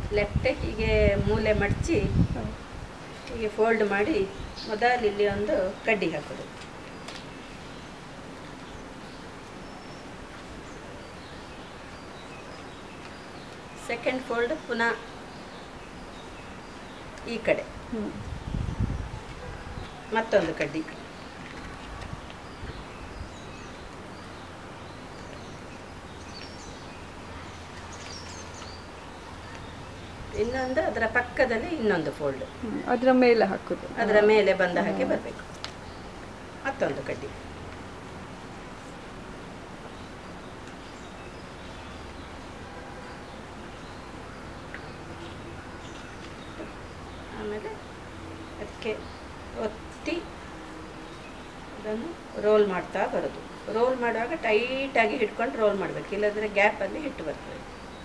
Left ಹೀಗೆ ಮೂಲೆ ಮಡಚಿ ಹೀಗೆ ಫೋಲ್ಡ್ ಮಾಡಿ ಮೊದಲು ಇಲ್ಲಿ ಒಂದು ಕಡ್ಡಿ ಹಾಕೋದು ಸೆಕೆಂಡ್ ಫೋಲ್ಡ್ ಪುನಃ ಈ ಕಡೆ ಹ್ಮ್. ಮತ್ತೊಂದು ಕಡ್ಡಿ ಇನ್ನೊಂದು ಅದರ ಪಕ್ಕದಲ್ಲಿ ಇನ್ನೊಂದು ಫೋಲ್ಡ್ ಹ್ಮ್. ಅದ್ರ ಮೇಲೆ ಹಾಕುದು ಅದರ ಮೇಲೆ ಬಂದ ಹಾಗೆ ಬರಬೇಕು ಮತ್ತೊಂದು ಕಡ್ಡಿ ಆಮೇಲೆ ಅದಕ್ಕೆ ಒತ್ತಿ ಅದನ್ನು ರೋಲ್ ಮಾಡ್ತಾ ಬರೋದು ರೋಲ್ ಮಾಡುವಾಗ ಟೈಟಾಗಿ ಹಿಡ್ಕೊಂಡು ರೋಲ್ ಮಾಡಬೇಕು ಇಲ್ಲದ್ರೆ ಗ್ಯಾಪಲ್ಲಿ ಹಿಟ್ಟು ಬರ್ತದೆ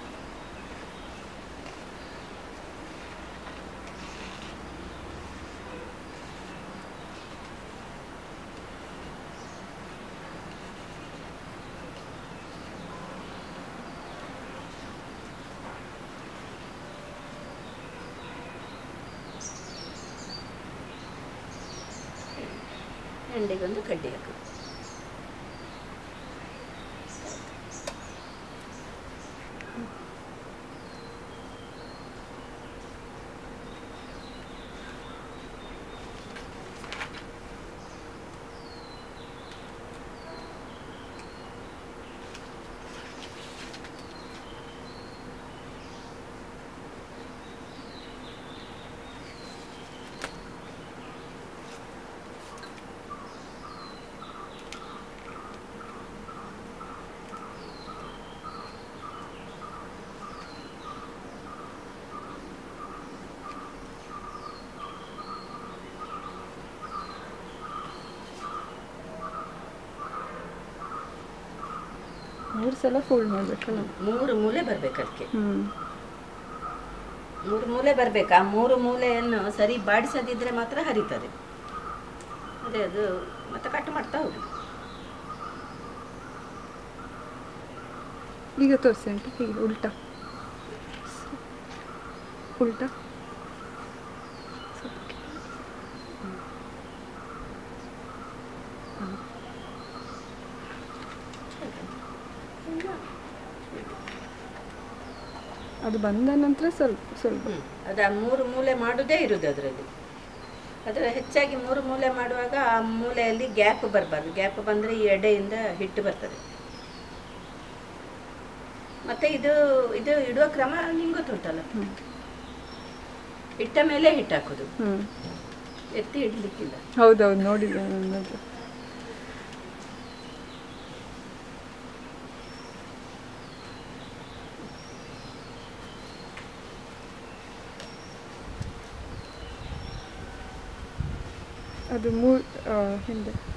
ಎಂಡಿಗೊಂದು ಕಡ್ಡಿ ಹಾಕೋದು ಮೂರು ಸಲ ಫೋಲ್ಡ್ ಮಾಡ್ಬೇಕಲ್ಲ ಮೂರು ಮೂಲೆ ಬರಬೇಕು ಅದಕ್ಕೆ ಹ್ಮ್ ಮೂರು ಮೂಲೆ ಬರಬೇಕು ಆ ಮೂರು ಮೂಲೆಯನ್ನು ಸರಿ ಬಾಡಿಸದಿದ್ರೆ ಮಾತ್ರ ಹರಿತದೆ ಅದೇ ಅದು ಮತ್ತೆ ಕಟ್ ಮಾಡ್ತಾ ಹೋಗಿ ಈಗ ತೋರಿಸಿ ಆಂಟಿ ಹೀಗೆ ಉಲ್ಟಾ ಉಲ್ಟಾ ಅದು ಬಂದ ನಂತರ ಸ್ವಲ್ಪ ಸ್ವಲ್ಪ ಹ್ಮ್. ಅದು ಆ ಮೂರು ಮೂಲೆ ಮಾಡುವುದೇ ಇರುವುದು ಅದರಲ್ಲಿ ಅದರ ಹೆಚ್ಚಾಗಿ ಮೂರು ಮೂಲೆ ಮಾಡುವಾಗ ಆ ಮೂಲೆಯಲ್ಲಿ ಗ್ಯಾಪ್ ಬರಬಾರ್ದು ಗ್ಯಾಪ್ ಬಂದರೆ ಈ ಎಡೆಯಿಂದ ಹಿಟ್ಟು ಬರ್ತದೆ ಮತ್ತೆ ಇದು ಇದು ಇಡುವ ಕ್ರಮ ನಿಂಗೆ ಗೊತ್ತುಂಟಲ್ಲ ಹ್ಮ್. ಇಟ್ಟ ಮೇಲೆ ಹಿಟ್ಟು ಹಾಕೋದು ಹ್ಮ್ ಎತ್ತಿ ಇಡ್ಲಿಕ್ಕಿಲ್ಲ ಹೌದೌದು ನೋಡಿದೆ ನನ್ನದು ಅದು ಮೂರು ಹಿಂದೆ